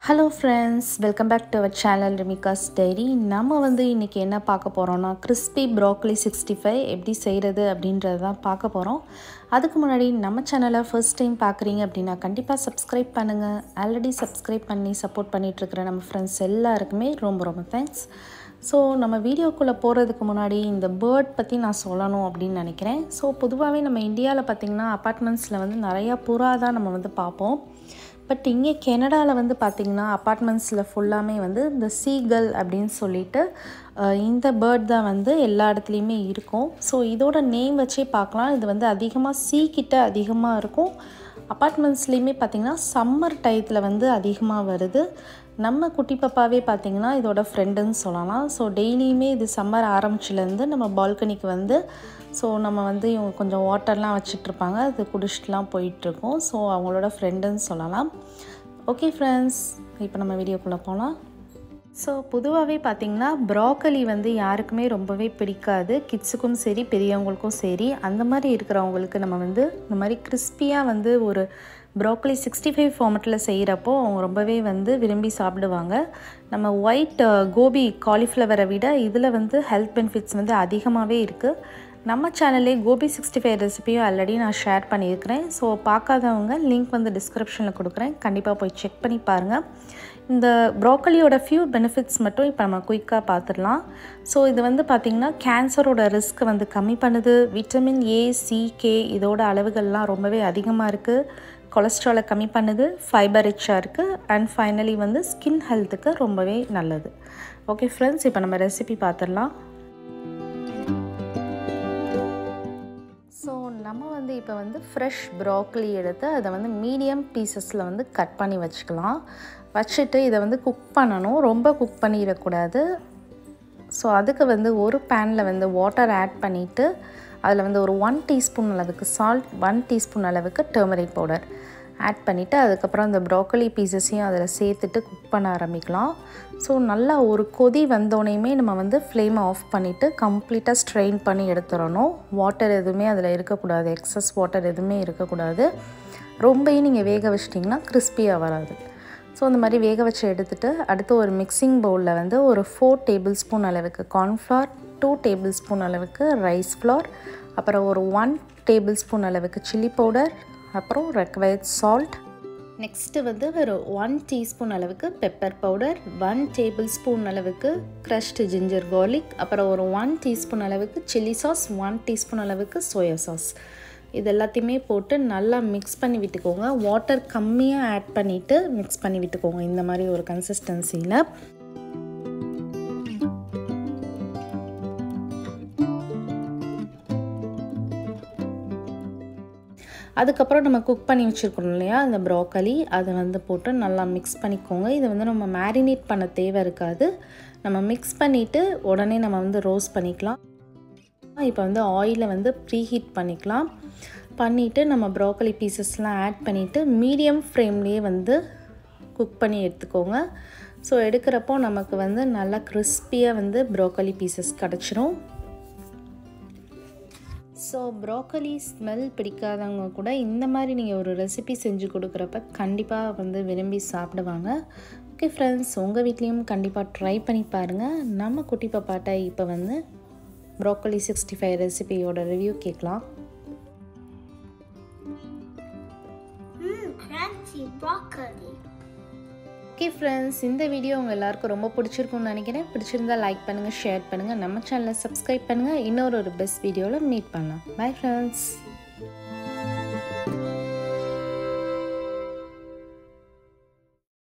Hello friends welcome back to our channel ரிமிகாஸ் diary நம்ம வந்து இன்றைக்கி என்ன பார்க்க போகிறோம்னா கிறிஸ்பி ப்ராக்கலி சிக்ஸ்டி ஃபைவ் எப்படி செய்கிறது அப்படின்றது தான் பார்க்க போகிறோம் அதுக்கு முன்னாடி நம்ம சேனலை ஃபர்ஸ்ட் டைம் பார்க்குறீங்க அப்படின்னா கண்டிப்பாக சப்ஸ்கிரைப் பண்ணுங்கள் ஆல்ரெடி சப்ஸ்கிரைப் பண்ணி சப்போர்ட் பண்ணிகிட்ருக்கிற நம்ம ஃப்ரெண்ட்ஸ் எல்லாருக்குமே ரொம்ப ரொம்ப தேங்க்ஸ் ஸோ நம்ம வீடியோக்குள்ளே போகிறதுக்கு முன்னாடி இந்த பேர்ட் பற்றி நான் சொல்லணும் அப்படின்னு நினைக்கிறேன் ஸோ பொதுவாகவே நம்ம இந்தியாவில் பார்த்திங்கன்னா அப்பார்ட்மெண்ட்ஸில் வந்து நிறையா புறா தான் நம்ம வந்து பார்ப்போம் பட் இங்கே கெனடாவில் வந்து பார்த்திங்கன்னா அப்பார்ட்மெண்ட்ஸில் ஃபுல்லாமே வந்து இந்த சீகல் அப்படின்னு சொல்லிட்டு அஹ், இந்த பேர்ட் தான் வந்து எல்லா இடத்துலையுமே இருக்கும் ஸோ இதோட நேம் வச்சே பார்க்கலாம் இது வந்து அதிகமாக சீ கிட்ட அதிகமாக இருக்கும் அப்பார்ட்மெண்ட்ஸ்லேயுமே பார்த்திங்கன்னா சம்மர் டயத்தில் வந்து அதிகமாக வருது நம்ம குட்டி பாப்பாவே பார்த்திங்கன்னா இதோட ஃப்ரெண்டுன்னு சொல்லலாம் ஸோ டெய்லியுமே இது சம்மர் ஆரம்பிச்சிலேருந்து நம்ம பால்கனிக்கு வந்து ஸோ நம்ம வந்து இவங்க கொஞ்சம் வாட்டர்லாம் வச்சிட்ருப்பாங்க அது குடிச்சிட்டுலாம் போயிட்டுருக்கோம் ஸோ அவங்களோட ஃப்ரெண்டுன்னு சொல்லலாம் ஓகே ஃப்ரெண்ட்ஸ் இப்போ நம்ம வீடியோக்குள்ளே போகலாம் ஸோ பொதுவாகவே பார்த்திங்கன்னா ப்ராக்கலி வந்து யாருக்குமே ரொம்பவே பிடிக்காது கிட்ஸுக்கும் சரி பெரியவங்களுக்கும் சரி அந்த மாதிரி இருக்கிறவங்களுக்கு நம்ம வந்து இந்த மாதிரி கிறிஸ்பியாக வந்து ஒரு ப்ராக்கலி சிக்ஸ்டி ஃபைவ் ஃபார்மெட்டில் செய்கிறப்போ அவங்க ரொம்பவே வந்து விரும்பி சாப்பிடுவாங்க நம்ம ஒயிட் கோபி காலிஃப்ளவரை விட இதில் வந்து ஹெல்த் பெனிஃபிட்ஸ் வந்து அதிகமாகவே இருக்குது நம்ம சேனல்லே கோபி சிக்ஸ்டி ஃபைவ் ரெசிபியும் ஆல்ரெடி நான் ஷேர் பண்ணியிருக்கிறேன் ஸோ பார்க்காதவங்க லிங்க் வந்து டிஸ்கிரிப்ஷனில் கொடுக்குறேன் கண்டிப்பாக போய் செக் பண்ணி பாருங்கள் இந்த ப்ராக்கலியோட ஃபியூ பெனிஃபிட்ஸ் மட்டும் இப்போ நம்ம குயிக்காக பார்த்துடலாம் ஸோ இது வந்து பார்த்திங்கன்னா கேன்சரோட ரிஸ்க் வந்து கம்மி பண்ணுது விட்டமின் ஏ சி கே இதோட அளவுகள்லாம் ரொம்பவே அதிகமாக இருக்குது கொலஸ்ட்ராலை கம்மி பண்ணுது ஃபைபர் ரிச்சாக இருக்குது அண்ட் ஃபைனலி வந்து ஸ்கின் ஹெல்த்துக்கு ரொம்பவே நல்லது ஓகே ஃப்ரெண்ட்ஸ் இப்போ நம்ம ரெசிபி பார்த்துடலாம் ஸோ நம்ம வந்து இப்போ வந்து ஃப்ரெஷ் ப்ராக்கலி எடுத்து அதை வந்து மீடியம் பீசஸில் வந்து கட் பண்ணி வச்சுக்கலாம் வச்சுட்டு இதை வந்து குக் பண்ணணும் ரொம்ப குக் பண்ணிடக்கூடாது ஸோ அதுக்கு வந்து ஒரு பேனில் வந்து வாட்டர் ஆட் பண்ணிவிட்டு அதில் வந்து ஒரு ஒன் டீஸ்பூன் அளவுக்கு சால்ட் ஒன் டீஸ்பூன் அளவுக்கு டர்மரிக் பவுடர் ஆட் பண்ணிவிட்டு அதுக்கப்புறம் அந்த ப்ராக்கலி பீசஸையும் அதில் சேர்த்துட்டு குக் பண்ண ஆரம்பிக்கலாம் ஸோ நல்லா ஒரு கொதி வந்தோடனையுமே நம்ம வந்து ஃப்ளேமை ஆஃப் பண்ணிவிட்டு கம்ப்ளீட்டாக ஸ்ட்ரெயின் பண்ணி எடுத்துடணும் வாட்டர் எதுவுமே அதில் இருக்கக்கூடாது எக்ஸஸ் வாட்டர் எதுவுமே இருக்கக்கூடாது ரொம்பவும் நீங்கள் வேக வச்சிட்டிங்கன்னா கிறிஸ்பியாக வராது ஸோ அந்த மாதிரி வேக வச்சு எடுத்துகிட்டு அடுத்து ஒரு மிக்சிங் பவுலில் வந்து ஒரு ஃபோர் டேபிள் ஸ்பூன் அளவுக்கு கார்ன்ஃப்ளவர் டூ டேபிள் ஸ்பூன் அளவுக்கு ரைஸ் ஃப்ளார் அப்புறம் ஒரு ஒன் டேபிள் ஸ்பூன் அளவுக்கு சில்லி பவுடர் அப்புறம் ரெக்வயர்ட் சால்ட் நெக்ஸ்ட்டு வந்து ஒரு ஒன் டீஸ்பூன் அளவுக்கு pepper powder one tablespoon அளவுக்கு க்ரஷ்டு ஜிஞ்சர் garlic அப்புறம் ஒரு ஒன் டீஸ்பூன் அளவுக்கு சில்லி சாஸ் ஒன் டீஸ்பூன் அளவுக்கு சோயா சாஸ் இது எல்லாத்தையுமே போட்டு நல்லா மிக்ஸ் பண்ணி விட்டுக்கோங்க வாட்டர் கம்மியாக ஆட் பண்ணிவிட்டு மிக்ஸ் பண்ணி விட்டுக்கோங்க இந்த மாதிரி ஒரு கன்சிஸ்டன்சியில் அதுக்கப்புறம் நம்ம குக் பண்ணி வச்சுருக்கோம் இல்லையா அந்த ப்ராக்கலி அதை வந்து போட்டு நல்லா மிக்ஸ் பண்ணிக்கோங்க இதை வந்து நம்ம மேரினேட் பண்ண தேவை இருக்காது நம்ம மிக்ஸ் பண்ணிவிட்டு உடனே நம்ம வந்து ரோஸ்ட் பண்ணிக்கலாம் இப்போ வந்து ஆயிலை வந்து ப்ரீஹீட் பண்ணிக்கலாம் பண்ணிவிட்டு நம்ம ப்ராக்கலி பீசஸ்லாம் ஆட் பண்ணிவிட்டு மீடியம் ஃப்ளேம்லேயே வந்து குக் பண்ணி எடுத்துக்கோங்க ஸோ எடுக்கிறப்போ நமக்கு வந்து நல்லா கிறிஸ்பியாக வந்து ப்ராக்கலி பீசஸ் கிடச்சிரும் ஸோ ப்ராக்கலி ஸ்மெல் பிடிக்காதவங்க கூட இந்த மாதிரி நீங்கள் ஒரு ரெசிபி செஞ்சு கொடுக்குறப்ப கண்டிப்பாக வந்து விரும்பி சாப்பிடுவாங்க ஓகே ஃப்ரெண்ட்ஸ் உங்கள் வீட்லேயும் கண்டிப்பாக ட்ரை பண்ணி பாருங்கள் நம்ம குட்டி பாப்பாட்ட இப்போ வந்து ப்ராக்கலி சிக்ஸ்டி ஃபைவ் ரெசிபியோட ரிவ்யூ கேட்கலாம் Mmm, crunchy broccoli. Okay friends இந்த வீடியோ உங்கள் எல்லாருக்கும் ரொம்ப பிடிச்சிருக்கும்னு நினைக்கிறேன் பிடிச்சிருந்தா லைக் பண்ணுங்கள் ஷேர் பண்ணுங்கள் நம்ம சேனலை சப்ஸ்கிரைப் பண்ணுங்கள் இன்னொரு ஒரு பெஸ்ட் வீடியோவில் மீட் பண்ணலாம் பை ஃப்ரெண்ட்ஸ்